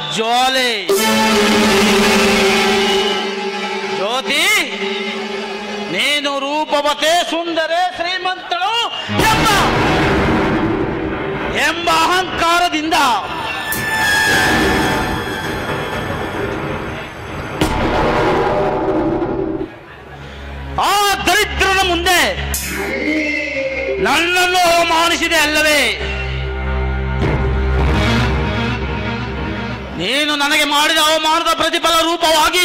ಜ್ವಾಲೆ ಜ್ಯೋತಿ ನೀನು ರೂಪವತೆ ಸುಂದರೆ ಶ್ರೀಮಂತಳು ಎಂಬ ಎಂಬ ಅಹಂಕಾರದಿಂದ ಆ ದರಿದ್ರನ ಮುಂದೆ ನನ್ನನ್ನು ಅವಮಾನಿಸಿದೆ ಅಲ್ಲವೇ ನೀನು ನನಗೆ ಮಾಡಿದ ಅವಮಾನದ ಪ್ರತಿಫಲ ರೂಪವಾಗಿ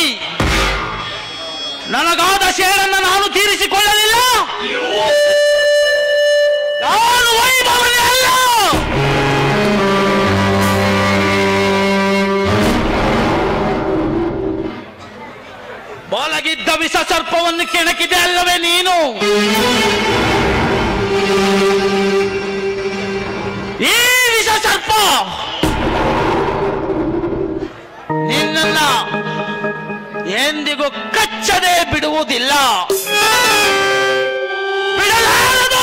ನನಗಾದ ಶೇರನ್ನು ನಾನು ತೀರಿಸಿಕೊಳ್ಳಲಿಲ್ಲ ನಾನು ವೈಭವನೇ ಅಲ್ಲ ಬಲಗಿದ್ದ ವಿಷ ಸರ್ಪವನ್ನು ಕೆಣಕಿದೆ ಅಲ್ಲವೇ ನೀನು ಈ ವಿಷ ಸರ್ಪ ನಿನ್ನನ್ನ ಎಂದಿಗೂ ಕಚ್ಚದೆ ಬಿಡುವುದಿಲ್ಲ ಬಿಡಲಾರದು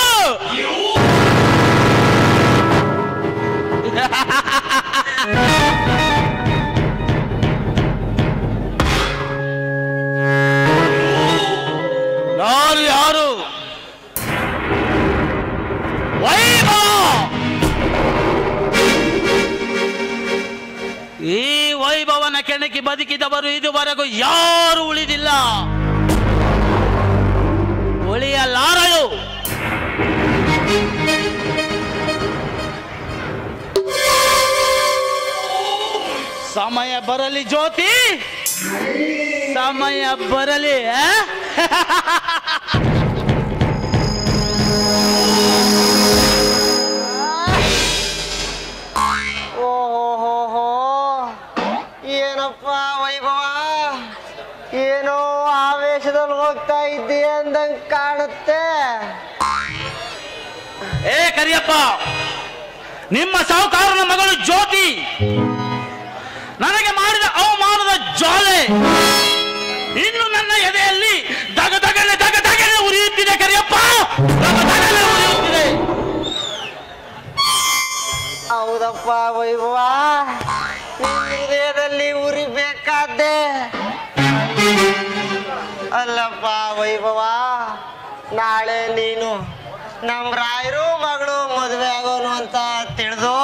ನಾನು ಯಾರು ವೈಭವ ಈ ವೈಭವನ ಕೆಣಕಿ ಬದುಕಿದವರು ಇದುವರೆಗೂ ಯಾರು ಉಳಿದಿಲ್ಲ ಉಳಿಯಲಾರಳು ಸಮಯ ಬರಲಿ ಜ್ಯೋತಿ ಸಮಯ ಬರಲಿ ಆ? ಓಹೋ ಏನಪ್ಪ ವೈಭವ ಏನೋ ಆವೇಶದಲ್ಲಿ ಹೋಗ್ತಾ ಇದ್ದೀ ಅಂದಂಗ್ ಕಾಣುತ್ತೆ ಏ ಕರಿಯಪ್ಪ ನಿಮ್ಮ ಸಾಹುಕಾರನ ಮಗಳು ಜ್ಯೋತಿ ನನಗೆ ಮಾಡಿದ ಅವಮಾನದ ಜ್ವಾಲೆ ಇನ್ನು ನನ್ನ ಎದೆಯಲ್ಲಿ ದಗ ದಗನೆ ದಗ ದಗನೆ ಉರಿಯುತ್ತಿದೆ ಕರಿಯಪ್ಪ ದಗ ದಗನೆ ಉರಿಯುತ್ತಿದೆ ಹೌದಪ್ಪ ವೈಭವ ನಿನ್ನ ಹೃದಯದಲ್ಲಿ ಉರಿಬೇಕಾದ್ದೆ ಅಲ್ಲಪ್ಪ ವೈಭವ ನಾಳೆ ನೀನು ನಮ್ಮ ರಾಯರು ಮಗಳು ಮದುವೆ ಆಗೋನು ಅಂತ ತಿಳಿದು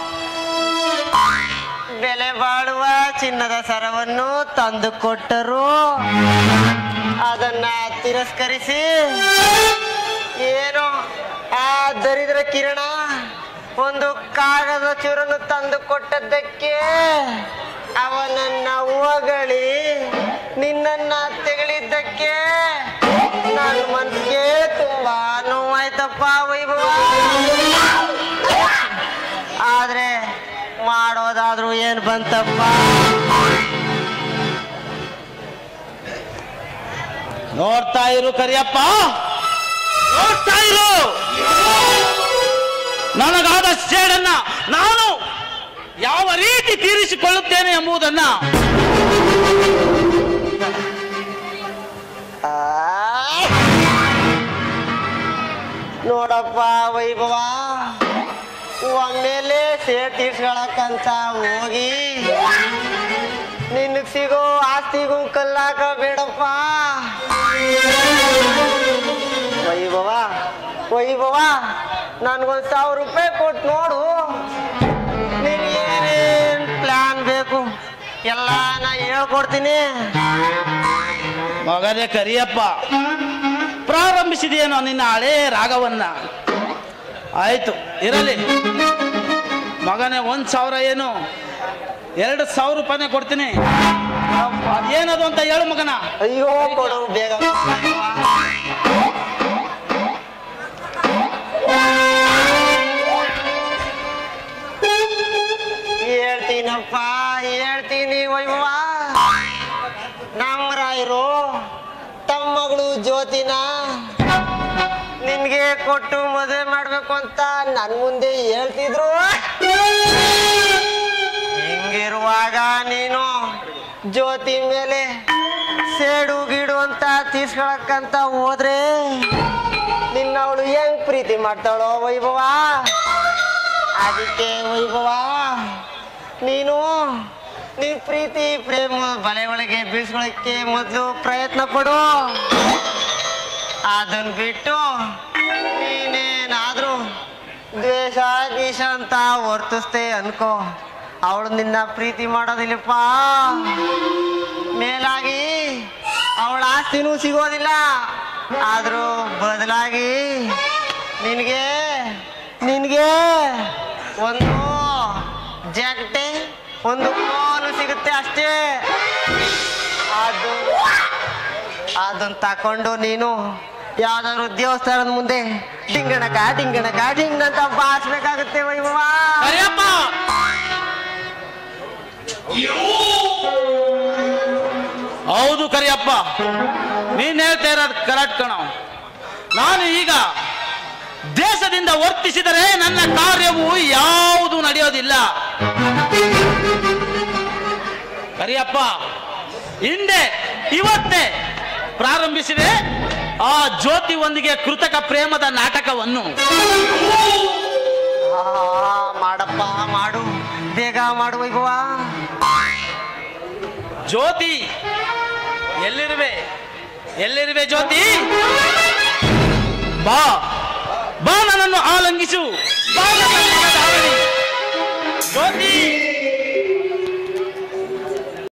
ಬೆಲೆ ಬಾಳುವ ಚಿನ್ನದ ಸರವನ್ನು ತಂದು ಕೊಟ್ಟರು ಅದನ್ನ ತಿರಸ್ಕರಿಸಿ ಏನು ಆ ದರಿದ್ರ ಕಿರಣ ಒಂದು ಕಾಗದ ಚೂರನ್ನು ತಂದು ಕೊಟ್ಟದ್ದಕ್ಕೆ ಅವನನ್ನ ಹೊಗಳಿ ನಿನ್ನನ್ನ ತೆಗಳಿದ್ದಕ್ಕೆ ನನ್ನ ಮನಸ್ಸಿಗೆ ತುಂಬಾ ನೋವಾಯ್ತಪ್ಪ ವೈಭವ ಆದ್ರೆ ಮಾಡೋದಾದ್ರೂ ಏನ್ ಬಂತಪ್ಪ ನೋಡ್ತಾ ಇರು ಕರಿಯಪ್ಪ ನೋಡ್ತಾ ಇರು ನನಗಾದ ಸೇಡನ್ನ ನಾನು ಯಾವ ರೀತಿ ತೀರಿಸಿಕೊಳ್ಳುತ್ತೇನೆ ಎಂಬುದನ್ನ ಆ. ನೋಡಪ್ಪ ವೈಭವ ಒಮ್ಮೆಲೆ ಸೇರ್ ತೀರ್ಸ್ಕೊಳಕ್ಕಂತ ಹೋಗಿ ನಿನಗ್ ಸಿಗೋ ಆಸ್ತಿಗೂ ಕಲ್ಲಾಕ ಬೇಡಪ್ಪ ವೈಭವ ವೈಭವ ನನ್ಗೊಂದ್ ಸಾವಿರ ರೂಪಾಯಿ ಕೊಟ್ಟು ನೋಡು ನಿನ್ಗೆ ಏನೇನ್ ಪ್ಲಾನ್ ಬೇಕು ಎಲ್ಲ ನಾ ಹೇಳ್ಕೊಡ್ತೀನಿ ಮಗನೇ ಕರಿಯಪ್ಪ ಪ್ರಾರಂಭಿಸಿದೆಯೇನೋ ನಿನ್ನ ಹಳೇ ರಾಗವನ್ನ ಆಯ್ತು ಇರಲಿ ಮಗನೇ ಒಂದ್ ಸಾವಿರ ಏನು ಎರಡು ಸಾವಿರ ರೂಪಾಯಿನೇ ಕೊಡ್ತೀನಿ ಅದೇನದು ಅಂತ ಹೇಳು ಮಗನ ಅಯ್ಯೋ ಕೊಡು ಬೇಗ ಹೇಳ್ತೀನಪ್ಪ ಹೇಳ್ತೀನಿ ವೈಭವ ನಮ್ಮ ರಾಯರು ತಮ್ಮ ಮಗಳು ಜ್ಯೋತಿನ ನಿನ್ಗೆ ಕೊಟ್ಟು ಮದುವೆ ಮಾಡ್ಬೇಕು ಅಂತ ನನ್ ಮುಂದೆ ಹೇಳ್ತಿದ್ರು ಹಿಂಗಿರುವಾಗ ನೀನು ಜ್ಯೋತಿ ಮೇಲೆ ಸೇಡು ಗೀಡು ಅಂತ ತೀರ್ಸ್ಕೊಳಕ್ಕಂತ ಹೋದ್ರೆ ನಿನ್ನ ಅವಳು ಹೆಂಗ್ ಪ್ರೀತಿ ಮಾಡ್ತಾಳೋ ವೈಭವ ಅದಕ್ಕೆ ವೈಭವ ನೀನು ನಿನ್ ಪ್ರೀತಿ ಪ್ರೇಮ ಬಲೆ ಒಳಗೆ ಬೀಳ್ಸ್ಕೊಳಕ್ಕೆ ಮೊದಲು ಪ್ರಯತ್ನ ಪಡು ಅದನ್ ಬಿಟ್ಟು ನೀನೇನಾದ್ರೂ ದ್ವೇಷ ಗೀಷ ಅಂತ ವರ್ತಿಸ್ತೆ ಅನ್ಕೋ ಅವಳು ನಿನ್ನ ಪ್ರೀತಿ ಮಾಡೋದಿಲ್ಲಪ್ಪ ಮೇಲಾಗಿ ಅವಳ ಆಸ್ತಿನೂ ಸಿಗೋದಿಲ್ಲ ಆದ್ರೂ ಬದಲಾಗಿ ನಿನಗೆ ನಿನಗೆ ಒಂದು ಜಾಗಟೆ ಒಂದು ಫೋನು ಸಿಗುತ್ತೆ ಅಷ್ಟೇ ಅದು ಅದನ್ನ ತಕೊಂಡು ನೀನು ಯಾವ್ದಾದ್ರು ದೇವಸ್ಥಾನದ ಮುಂದೆ ಡಿಂಗಣಕ ಡಿಂಗಣಕ ಡಿಂಗ್ ಅಂತ ಬಾಚ್ಬೇಕಾಗುತ್ತೆ ವೈಭವ ಕರಿಯಪ್ಪ ಹೌದು ಕರಿಯಪ್ಪ ನೀನ್ ಹೇಳ್ತಾ ಇರೋದು ಕರೆಕ್ಟ್ ಕಣ ನಾನು ಈಗ ದೇಶದಿಂದ ವರ್ತಿಸಿದರೆ ನನ್ನ ಕಾರ್ಯವು ಯಾವುದು ನಡೆಯೋದಿಲ್ಲ ಕರಿಯಪ್ಪ ಹಿಂದೆ ಇವತ್ತೇ ಪ್ರಾರಂಭಿಸಿದೆ ಆ ಜ್ಯೋತಿ ಒಂದಿಗೆ ಕೃತಕ ಪ್ರೇಮದ ನಾಟಕವನ್ನು ಆ, ಮಾಡಪ್ಪ ಮಾಡು ಬೇಗ ಮಾಡು ವೈಭವ ಜ್ಯೋತಿ ಎಲ್ಲಿರುವೆ ಎಲ್ಲಿರುವೆ ಜ್ಯೋತಿ ಬಾ ಬಾ ನನ್ನನ್ನು ಆಲಂಗಿಸು ಬಾ ನನ್ನನ್ನು ಧಾರಣಿ. ಜ್ಯೋತಿ